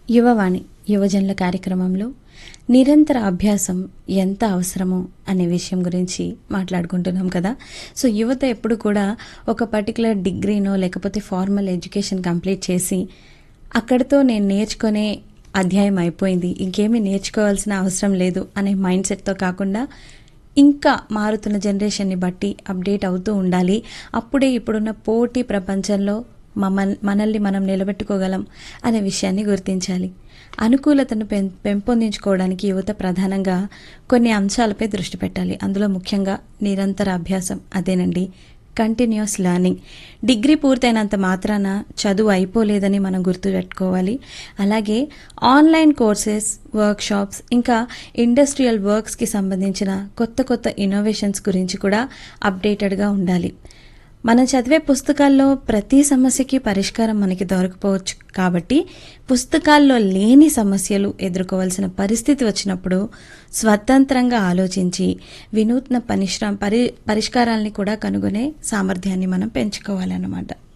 యువవాణి యువజనుల కార్యక్రమంలో నిరంతర అభ్యాసం ఎంత అవసరమో అనే విషయం గురించి మాట్లాడుకుంటున్నాం కదా సో యువత ఎప్పుడు కూడా ఒక పర్టికులర్ డిగ్రీనో లేకపోతే ఫార్మల్ ఎడ్యుకేషన్ కంప్లీట్ చేసి అక్కడితో నేను నేర్చుకునే అధ్యాయం అయిపోయింది ఇంకేమీ నేర్చుకోవాల్సిన అవసరం లేదు అనే మైండ్ సెట్తో కాకుండా ఇంకా మారుతున్న జనరేషన్ని బట్టి అప్డేట్ అవుతూ ఉండాలి అప్పుడే ఇప్పుడున్న పోటీ ప్రపంచంలో మమల్ మనల్ని మనం నిలబెట్టుకోగలం అనే విషయాన్ని గుర్తించాలి అనుకూలతను పెం పెంపొందించుకోవడానికి యువత ప్రధానంగా కొన్ని అంశాలపై దృష్టి పెట్టాలి అందులో ముఖ్యంగా నిరంతర అభ్యాసం అదేనండి కంటిన్యూస్ లెర్నింగ్ డిగ్రీ పూర్తయినంత మాత్రాన చదువు అయిపోలేదని మనం గుర్తుపెట్టుకోవాలి అలాగే ఆన్లైన్ కోర్సెస్ వర్క్షాప్స్ ఇంకా ఇండస్ట్రియల్ వర్క్స్కి సంబంధించిన కొత్త కొత్త ఇన్నోవేషన్స్ గురించి కూడా అప్డేటెడ్గా ఉండాలి మనం చదివే పుస్తకాల్లో ప్రతి సమస్యకి పరిష్కారం మనకి దొరకపోవచ్చు కాబట్టి పుస్తకాల్లో లేని సమస్యలు ఎదుర్కోవాల్సిన పరిస్థితి వచ్చినప్పుడు స్వతంత్రంగా ఆలోచించి వినూత్న పరిశ్రమ పరి పరిష్కారాల్ని కూడా కనుగొనే సామర్థ్యాన్ని మనం పెంచుకోవాలన్నమాట